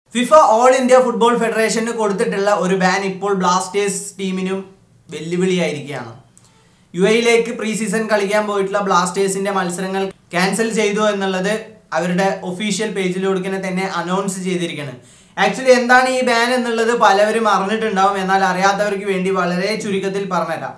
FIFA All India Football ഫെഡറേഷന് കൊടുത്തിട്ടുള്ള ഒരു ബാൻ ഇപ്പോൾ ബ്ലാസ്റ്റേഴ്സ് ടീമിനും വെല്ലുവിളിയായിരിക്കുകയാണ് യു എയിലേക്ക് പ്രീ സീസൺ കളിക്കാൻ പോയിട്ടുള്ള ബ്ലാസ്റ്റേഴ്സിന്റെ മത്സരങ്ങൾ ക്യാൻസൽ ചെയ്തു എന്നുള്ളത് അവരുടെ ഒഫീഷ്യൽ പേജിലൂടെ തന്നെ അനൗൺസ് ചെയ്തിരിക്കുകയാണ് ആക്ച്വലി എന്താണ് ഈ ബാൻ എന്നുള്ളത് പലവരും അറിഞ്ഞിട്ടുണ്ടാവും എന്നാൽ അറിയാത്തവർക്ക് വേണ്ടി വളരെ ചുരുക്കത്തിൽ പറഞ്ഞുതരാം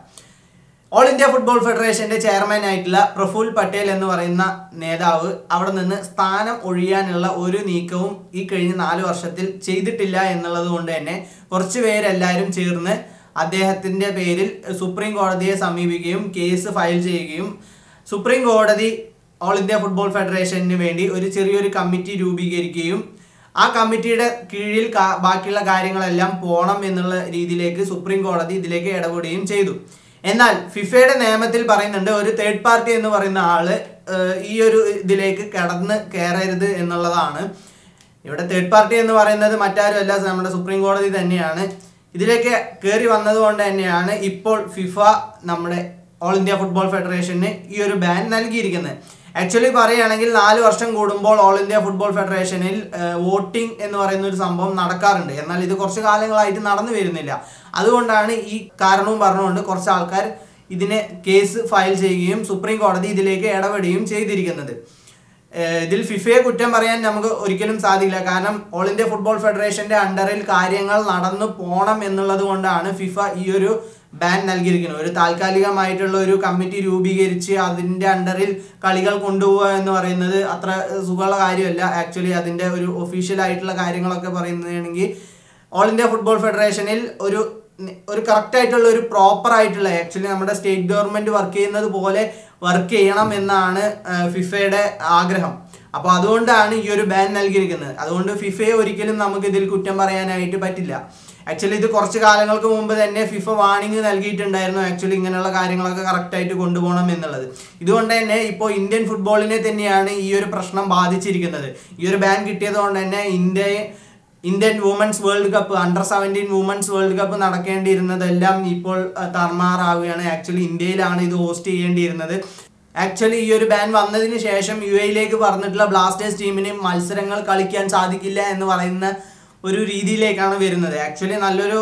ഓൾ ഇന്ത്യ ഫുട്ബോൾ ഫെഡറേഷന്റെ ചെയർമാൻ ആയിട്ടുള്ള പ്രഫുൽ പട്ടേൽ എന്ന് പറയുന്ന നേതാവ് അവിടെ നിന്ന് സ്ഥാനം ഒഴിയാനുള്ള ഒരു നീക്കവും ഈ കഴിഞ്ഞ നാല് വർഷത്തിൽ ചെയ്തിട്ടില്ല എന്നുള്ളത് കൊണ്ട് തന്നെ കുറച്ച് പേരെല്ലാവരും ചേർന്ന് അദ്ദേഹത്തിന്റെ പേരിൽ സുപ്രീം കോടതിയെ സമീപിക്കുകയും കേസ് ഫയൽ ചെയ്യുകയും സുപ്രീം കോടതി ഓൾ ഇന്ത്യ ഫുട്ബോൾ ഫെഡറേഷന് വേണ്ടി ഒരു ചെറിയൊരു കമ്മിറ്റി രൂപീകരിക്കുകയും ആ കമ്മിറ്റിയുടെ കീഴിൽ കാ- ബാക്കിയുള്ള കാര്യങ്ങളെല്ലാം പോണം എന്നുള്ള രീതിയിലേക്ക് സുപ്രീം കോടതി ഇതിലേക്ക് ഇടപെടുകയും ചെയ്തു എന്നാൽ ഫിഫയുടെ നിയമത്തിൽ പറയുന്നുണ്ട് ഒരു തേർഡ് പാർട്ടി എന്ന് പറയുന്ന ആള് ഏഹ്, ഈ ഒരു ഇതിലേക്ക് കടന്ന് കയറരുത് എന്നുള്ളതാണ് ഇവിടെ തേർഡ് പാർട്ടി എന്ന് പറയുന്നത് മറ്റാരുമല്ല നമ്മുടെ സുപ്രീം കോടതി തന്നെയാണ് ഇതിലേക്ക് കയറി വന്നതുകൊണ്ട് തന്നെയാണ് ഇപ്പോൾ ഫിഫ നമ്മുടെ ഓൾ ഇന്ത്യ ഫുട്ബോൾ ഫെഡറേഷന് ഈ ഒരു ബാൻ നൽകിയിരിക്കുന്നത് ആക്ച്വലി പറയുകയാണെങ്കിൽ നാല് വർഷം കൂടുമ്പോൾ ഓൾ ഇന്ത്യ ഫുട്ബോൾ ഫെഡറേഷനിൽ വോട്ടിംഗ് എന്ന് പറയുന്ന ഒരു സംഭവം നടക്കാറുണ്ട് എന്നാൽ ഇത് കുറച്ച് കാലങ്ങളായിട്ട് നടന്നു വരുന്നില്ല അതുകൊണ്ടാണ് ഈ കാരണവും പറഞ്ഞുകൊണ്ട് കുറച്ച് ആൾക്കാർ ഇതിനെ കേസ് ഫയൽ ചെയ്യുകയും സുപ്രീം കോടതി ഇതിലേക്ക് ഇടപെടുകയും ചെയ്തിരിക്കുന്നത് ഏഹ് ഇതിൽ ഫിഫയെ കുറ്റം പറയാൻ നമുക്ക് ഒരിക്കലും സാധിക്കില്ല കാരണം ഓൾ ഇന്ത്യ ഫുട്ബോൾ ഫെഡറേഷന്റെ അണ്ടറിൽ കാര്യങ്ങൾ നടന്നു പോണം എന്നുള്ളത് കൊണ്ടാണ് ഫിഫ ഈ ഒരു ബാൻ നൽകിയിരിക്കുന്നത് ഒരു താൽക്കാലികമായിട്ടുള്ള ഒരു കമ്മിറ്റി രൂപീകരിച്ച് അതിന്റെ അണ്ടറിൽ കളികൾ കൊണ്ടുപോകുക എന്ന് പറയുന്നത് അത്ര സുഖമുള്ള കാര്യമല്ല ആക്ച്വലി അതിന്റെ ഒരു ഒഫീഷ്യൽ ആയിട്ടുള്ള കാര്യങ്ങളൊക്കെ പറയുന്നതാണെങ്കിൽ ഓൾ ഇന്ത്യ ഫുട്ബോൾ ഫെഡറേഷനിൽ ഒരു ഒരു കറക്റ്റ് ആയിട്ടുള്ള ഒരു പ്രോപ്പർ ആയിട്ടുള്ള ആക്ച്വലി നമ്മുടെ സ്റ്റേറ്റ് ഗവൺമെന്റ് വർക്ക് ചെയ്യുന്നത് പോലെ വർക്ക് ചെയ്യണം എന്നാണ് ആ, ഫിഫയുടെ ആഗ്രഹം അപ്പോൾ അതുകൊണ്ടാണ് ഈ ഒരു ബാൻ നൽകിയിരിക്കുന്നത് അതുകൊണ്ട് ഫിഫയെ ഒരിക്കലും നമുക്ക് ഇതിൽ കുറ്റം പറയാനായിട്ട് പറ്റില്ല ആക്ച്വലി ഇത് കുറച്ച് കാലങ്ങൾക്ക് മുമ്പ് തന്നെ ഫിഫ വാണിംഗ് നൽകിയിട്ടുണ്ടായിരുന്നു ആക്ച്വലി ഇങ്ങനെയുള്ള കാര്യങ്ങളൊക്കെ കറക്റ്റ് ആയിട്ട് കൊണ്ടുപോകണം എന്നുള്ളത് ഇതുകൊണ്ട് തന്നെ ഇപ്പോൾ ഇന്ത്യൻ ഫുട്ബോളിനെ തന്നെയാണ് ഈ ഒരു പ്രശ്നം ബാധിച്ചിരിക്കുന്നത് ഈ ഒരു ബാൻ കിട്ടിയത് കൊണ്ട് തന്നെ ഇന്ത്യയെ Indian women's World Cup under seventeen women's World Cup നടക്കേണ്ടിയിരുന്നതെല്ലാം ഇപ്പോൾ അഹ്, താറുമാറാവുകയാണ് ആക്ച്വലി ഇന്ത്യയിലാണ് ഇത് ഹോസ്റ്റ് ചെയ്യേണ്ടിയിരുന്നത് ആക്ച്വലി ഈ ഒരു ബാൻ വന്നതിന് ശേഷം യു എയിലേക്ക് പറഞ്ഞിട്ടുള്ള ബ്ലാസ്റ്റേഴ്സ് ടീമിന് മത്സരങ്ങൾ കളിക്കാൻ സാധിക്കില്ല എന്ന് പറയുന്ന ഒരു രീതിയിലേക്കാണ് വരുന്നത് ആക്ച്വലി നല്ലൊരു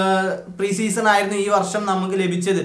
പ്രീ സീസൺ ആയിരുന്നു ഈ വർഷം നമുക്ക് ലഭിച്ചത്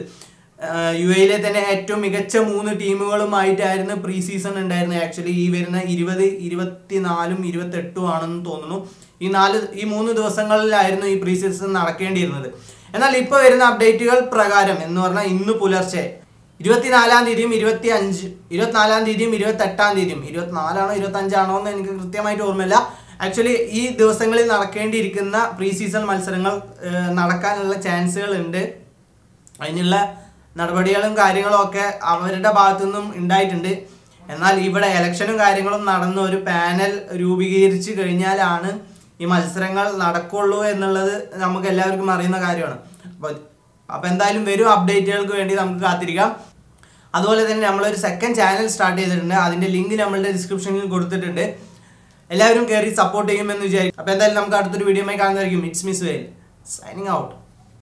യു എയിലെ തന്നെ ഏറ്റവും മികച്ച മൂന്ന് ടീമുകളുമായിട്ടായിരുന്നു പ്രീ സീസൺ ഉണ്ടായിരുന്നത് ആക്ച്വലി ഈ വരുന്ന ഇരുപത് ഇരുപത്തിനാലും ഇരുപത്തെട്ടും ആണെന്ന് തോന്നുന്നു ഈ നാല് ഈ മൂന്ന് ദിവസങ്ങളിലായിരുന്നു ഈ പ്രീ സീസൺ നടക്കേണ്ടിയിരുന്നത് എന്നാൽ ഇപ്പോൾ വരുന്ന അപ്ഡേറ്റുകൾ പ്രകാരം എന്ന് പറഞ്ഞാൽ ഇന്ന് പുലർച്ചെ ഇരുപത്തിനാലാം തീയതിയും ഇരുപത്തി അഞ്ച് ഇരുപത്തിനാലാം തീയതിയും ഇരുപത്തെട്ടാം തീയതിയും ഇരുപത്തിനാലാണോ ഇരുപത്തഞ്ചാണോ എന്ന് എനിക്ക് കൃത്യമായിട്ട് ഓർമ്മയില്ല ആക്ച്വലി ഈ ദിവസങ്ങളിൽ നടക്കേണ്ടിയിരിക്കുന്ന പ്രീ സീസൺ മത്സരങ്ങൾ ഏഹ്, നടക്കാനുള്ള ചാൻസുകൾ ഉണ്ട് അതിനുള്ള നടപടികളും കാര്യങ്ങളും ഒക്കെ അവരുടെ ഭാഗത്തു നിന്നും ഉണ്ടായിട്ടുണ്ട് എന്നാൽ ഇവിടെ ഇലക്ഷനും കാര്യങ്ങളും നടന്ന് ഒരു പാനൽ രൂപീകരിച്ച് കഴിഞ്ഞാലാണ് ഈ മത്സരങ്ങൾ നടക്കുള്ളൂ എന്നുള്ളത് നമുക്ക് എല്ലാവർക്കും അറിയുന്ന കാര്യമാണ് അപ്പോൾ അപ്പോൾ എന്തായാലും വരും അപ്ഡേറ്റുകൾക്ക് വേണ്ടി നമുക്ക് കാത്തിരിക്കാം അതുപോലെ തന്നെ നമ്മളൊരു സെക്കൻഡ് ചാനൽ സ്റ്റാർട്ട് ചെയ്തിട്ടുണ്ട് അതിന്റെ ലിങ്ക് നമ്മളുടെ ഡിസ്ക്രിപ്ഷനിൽ കൊടുത്തിട്ടുണ്ട് എല്ലാവരും കയറി സപ്പോർട്ട് ചെയ്യുമെന്ന് വിചാരിക്കും അപ്പോൾ എന്തായാലും നമുക്ക് അടുത്തൊരു വീഡിയോ കാണുന്നതായിരിക്കും ഇറ്റ്സ് മിസ് വെയിൽ സൈനിങ് ഔട്ട്